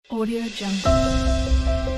Audio Jungle.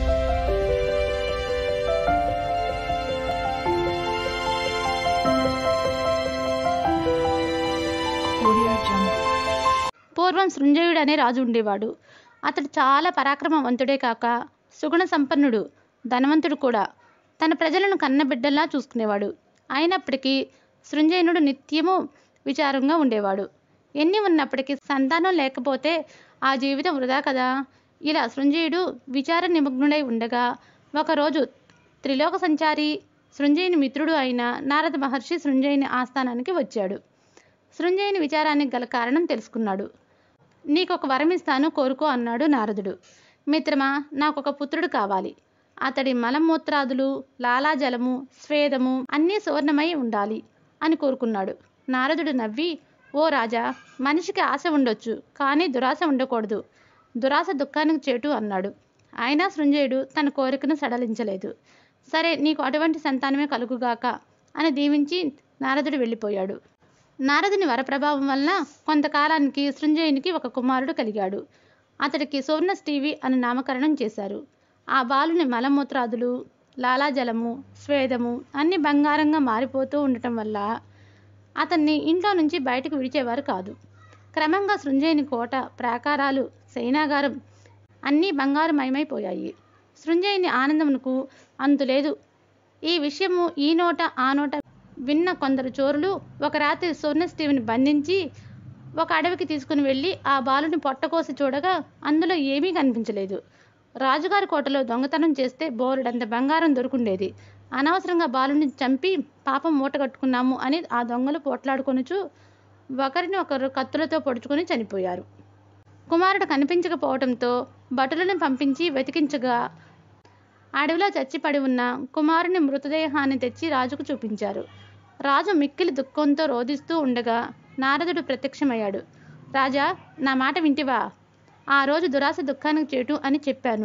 Audio Jungle. పూర్వం సృంజయుడు అనే రాజు ఉండేవాడు అతడు చాలా పరాక్రమవంతుడే కాక సుగుణ సంపన్నుడు ధనవంతుడు కూడా తన ప్రజలను కన్నబిడ్డల్లా చూసుకునేవాడు అయినప్పటికీ సృంజయునుడు నిత్యము విచారంగా ఉండేవాడు ఎన్ని ఉన్నప్పటికీ సంతానం లేకపోతే ఆ జీవితం వృధా కదా ఇలా సృంజయుడు విచార నిమగ్నుడై ఉండగా ఒకరోజు త్రిలోక సంచారి సృంజయుని మిత్రుడు అయిన నారద మహర్షి సృంజయుని ఆస్థానానికి వచ్చాడు సృంజయుని విచారానికి గల కారణం తెలుసుకున్నాడు నీకు ఒక వరం ఇస్తాను కోరుకో అన్నాడు నారదుడు మిత్రమా నాకు ఒక పుత్రుడు కావాలి అతడి మలమూత్రాదులు లాలాజలము స్వేదము అన్నీ సువర్ణమై ఉండాలి అని కోరుకున్నాడు నారదుడు నవ్వి ఓ రాజా మనిషికి ఆశ ఉండొచ్చు కానీ దురాశ ఉండకూడదు దురాశ దుఃఖానికి చేటు అన్నాడు అయినా సృంజయుడు తన కోరికను సడలించలేదు సరే నీకు అటువంటి సంతానమే కలుగుగాక అని దీవించి నారదుడు వెళ్ళిపోయాడు నారదుని వరప్రభావం వలన కొంతకాలానికి సృంజయునికి ఒక కుమారుడు కలిగాడు అతడికి సువర్ణ స్టీవి అని నామకరణం చేశారు ఆ బాలుని మలమూత్రాదులు లాలాజలము స్వేదము అన్ని బంగారంగా మారిపోతూ ఉండటం వల్ల అతన్ని ఇంట్లో నుంచి బయటకు విడిచేవారు కాదు క్రమంగా సృంజయుని కోట ప్రాకారాలు సైనాగారం అన్నీ బంగారుమయమైపోయాయి సృంజయుని ఆనందమునకు అంతులేదు ఈ విషయము ఈ నోట ఆ నోట విన్న కొందరు చోరులు ఒక రాత్రి స్వర్ణ స్టీవ్ని బంధించి ఒక అడవికి తీసుకుని వెళ్ళి ఆ బాలుని పొట్టకోసి చూడగా అందులో ఏమీ కనిపించలేదు రాజుగారి కోటలో దొంగతనం చేస్తే బోరుడంత బంగారం దొరుకుండేది అనవసరంగా బాలుని చంపి పాపం మూట కట్టుకున్నాము అని ఆ దొంగలు పోట్లాడుకొనుచు ఒకరిని ఒకరు కత్తులతో పొడుచుకొని చనిపోయారు కుమారుడు కనిపించకపోవడంతో భటులను పంపించి వెతికించగా అడవిలో చచ్చిపడి ఉన్న కుమారుని మృతదేహాన్ని తెచ్చి రాజుకు చూపించారు రాజు మిక్కిలి దుఃఖంతో రోధిస్తూ ఉండగా నారదుడు ప్రత్యక్షమయ్యాడు రాజా నా మాట వింటివా ఆ రోజు దురాశ దుఃఖానికి చేటు అని చెప్పాను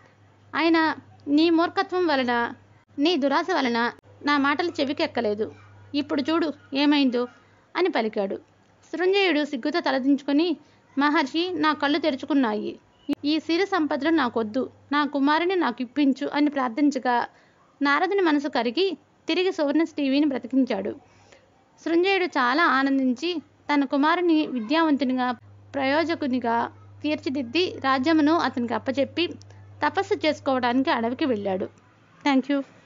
ఆయన నీ మూర్ఖత్వం వలన నీ దురాశ వలన నా మాటలు చెవికి ఎక్కలేదు ఇప్పుడు చూడు ఏమైందో అని పలికాడు సృంజయుడు సిగ్గుతో తలదించుకొని మహర్షి నా కళ్ళు తెరుచుకున్నాయి ఈ సిరి సంపదలు నాకొద్దు నా కుమారుని నాకు ఇప్పించు అని ప్రార్థించగా నారదుని మనసు కరిగి తిరిగి సువర్ణ టీవీని బ్రతికించాడు సృంజయుడు చాలా ఆనందించి తన కుమారుని విద్యావంతునిగా ప్రయోజకునిగా తీర్చిదిద్ది రాజ్యమును అతనికి అప్పచెప్పి తపస్సు చేసుకోవడానికి అడవికి వెళ్ళాడు థ్యాంక్ యూ